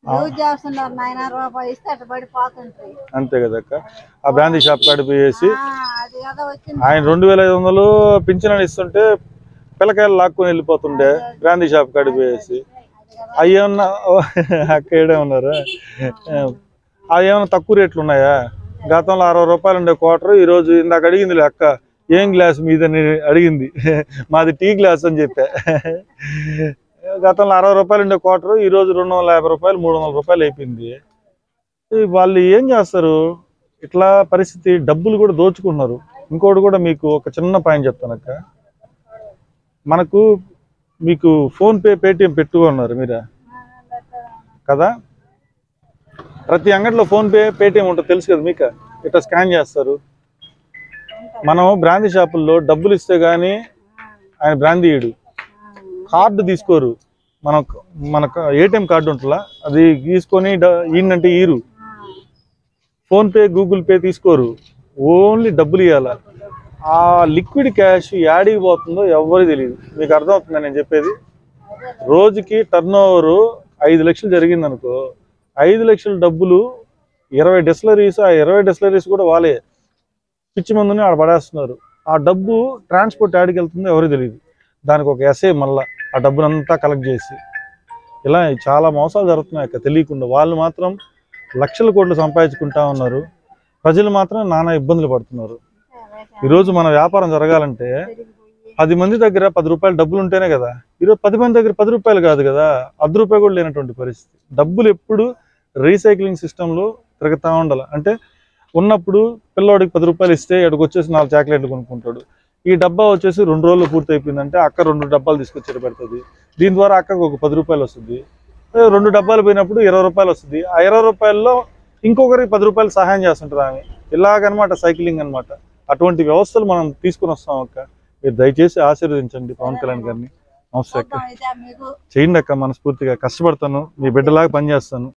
use చేస్తున్నారు నాయన రూపాయి ఇస్తే అటు పడి పోతుంటాయి అంతే కదా అక్క ఆ బ్రాందీ షాప్ కాడ పోయేసి ఆ, అది కదా వచ్చింది ఆయన రెండు వేల ఐదు వందలు పింఛన్ ఇస్తుంటే పిల్లకాయలు లాక్కొని వెళ్ళిపోతుండే బ్రాందీ షాప్ కాడ పోయేసి అవి ఏమన్నా అక్క ఏడే ఉన్నారా అవి ఏమన్నా తక్కువ రేట్లు ఉన్నాయా గతంలో అరవై రూపాయలు ఉండే క్వార్టర్ ఈ రోజు ఇందాక అడిగింది అక్క ఏం గ్లాస్ మీదని అడిగింది మాది టీ గ్లాస్ అని చెప్పా గతంలో అరవై రూపాయలు ఉండే క్వార్టర్ ఈ రోజు రెండు వందల యాభై రూపాయలు మూడు వందల రూపాయలు అయిపోయింది ఈ వాళ్ళు ఏం చేస్తారు ఇట్లా పరిస్థితి డబ్బులు కూడా దోచుకుంటున్నారు ఇంకోటి కూడా మీకు ఒక చిన్న పాయింట్ చెప్తానక్క మనకు మీకు ఫోన్ పే పేటిఎం పెట్టుకున్నారు మీరా కదా ప్రతి అంగడిలో ఫోన్ పే పేటిఎం ఉంటుంది తెలుసు కదా మీకు ఇట్లా స్కాన్ చేస్తారు మనం బ్రాందీ షాపుల్లో డబ్బులు ఇస్తే గానీ ఆయన బ్రాందీ ఇడు కార్డు తీసుకోరు మన మన ఏటీఎం కార్డు ఉంటుందా అది తీసుకొని డ- ఈయనంటే ఈరు ఫోన్ పే గూగుల్ పే తీసుకోరు ఓన్లీ డబ్బులు ఇవ్వాల ఆ లిక్విడ్ క్యాష్ యాడికి పోతుందో ఎవరికి తెలియదు మీకు అర్థమవుతుందా నేను చెప్పేది రోజుకి టర్న్ ఓవర్ ఐదు లక్షలు జరిగింది అనుకో ఐదు లక్షల డబ్బులు ఇరవై డెస్లరీస్ ఆ ఇరవై డెస్లరీస్ కూడా వాళ్ళే పిచ్చి మందుని ఆడ పడేస్తున్నారు ఆ డబ్బు ట్రాన్స్పోర్ట్ యాడికి వెళ్తుందో ఎవరికి తెలియదు దానికి ఒక ఎస్ఏ మళ్ళా ఆ డబ్బునంతా కలెక్ట్ చేసి ఇలా చాలా మోసాలు జరుగుతున్నాయి అక్క తెలియకుండా వాళ్ళు మాత్రం లక్షల కోట్లు సంపాదించుకుంటా ఉన్నారు ప్రజలు మాత్రం నానా ఇబ్బందులు పడుతున్నారు ఈరోజు మన వ్యాపారం జరగాలంటే పది మంది దగ్గర పది రూపాయలు డబ్బులు ఉంటేనే కదా ఈరోజు పది మంది దగ్గర పది రూపాయలు కాదు కదా అర్ధ రూపాయి కూడా లేనటువంటి పరిస్థితి డబ్బులు ఎప్పుడు రీసైక్లింగ్ సిస్టంలో తిరుగుతూ ఉండాలి అంటే ఉన్నప్పుడు పిల్లోడికి పది రూపాయలు ఇస్తే ఇక్కడికి వచ్చేసి నాలుగు చాక్లెట్లు కొనుక్కుంటాడు ఈ డబ్బా వచ్చేసి రెండు రోజులు పూర్తి అయిపోయిందంటే అక్క రెండు డబ్బాలు తీసుకొచ్చి పెడుతుంది దీని ద్వారా అక్కకు ఒక పది రూపాయలు వస్తుంది అదే రెండు డబ్బాలు పోయినప్పుడు ఇరవై రూపాయలు వస్తుంది ఆ ఇరవై రూపాయల్లో ఇంకొకరికి పది రూపాయలు సహాయం చేస్తుంటారు ఆమె ఇలాగనమాట సైక్లింగ్ అన్నమాట అటువంటి వ్యవస్థలు మనం తీసుకుని వస్తాం అక్క మీరు దయచేసి ఆశీర్వదించండి పవన్ కళ్యాణ్ గారిని నమస్తే అక్క చూద్దాం అయితే మీకు చేయండి అక్క మనస్ఫూర్తిగా కష్టపడతాను మీ బిడ్డలాగా పనిచేస్తాను